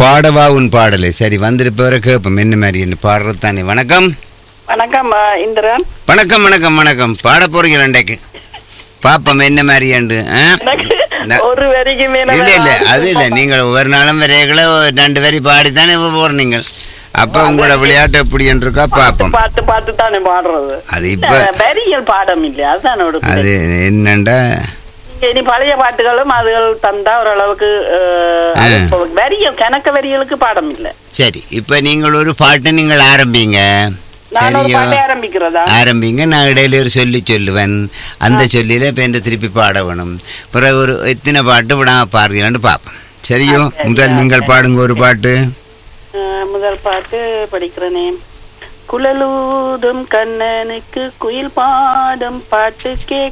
பாடவா உன் பாடலை சரி வந்திருப்பவரை கேட்போம் என்ன மாதிரி என்ன பாடுறது தானே வணக்கம் வணக்கம் ஆ, இந்திரன் வணக்கம் வணக்கம் வணக்கம் பாட போறீங்க ரெண்டைக்கு பாப்போம் என்ன மாதிரி என்று எனக்கு ந- ஒரு வரிக்கு மேல இல்ல இல்ல அது இல்ல நீங்கள் ஒவ்வொரு நாளும் வரைகளை ரெண்டு வரி பாடித்தானே போறீங்க அப்ப உங்களோட விளையாட்டு எப்படி என்று இருக்கா பாப்போம் பாட்டு பாட்டு தானே பாடுறது அது இப்ப- இல்ல, வரிகள் பாடம் இல்ல அதுதான் ஒரு அது என்னண்டா நீங்க இனி பழைய பாட்டுகளும் அதுகள் தந்தா ஓரளவுக்கு அஹ், அது ஆ. இப்ப வரிகள் கணக்க வரிகளுக்கு பாடம் இல்ல சரி இப்ப நீங்கள் ஒரு பாட்டு நீங்கள் ஆரம்பிங்க நான் ஒரு சரியோ பாட்டை ஆரம்பிக்கிறதா ஆரம்பிங்க நான் இடையில ஒரு சொல்லி சொல்லுவேன் அந்த சொல்லியில இப்ப என்ன திருப்பி பாட வேணும் பிறகு ஒரு எத்தனை பாட்டு விடாம பாருங்களான்னு பார்ப்போம் சரியோ ஆ, சரி, முதல் ஆ, நீங்கள் சரி. பாடுங்க ஒரு பாட்டு அஹ், முதல் பாட்டு படிக்கிறேனே குழலூதும் கண்ணனுக்கு குயில் பாடும் பாட்டு கேட்க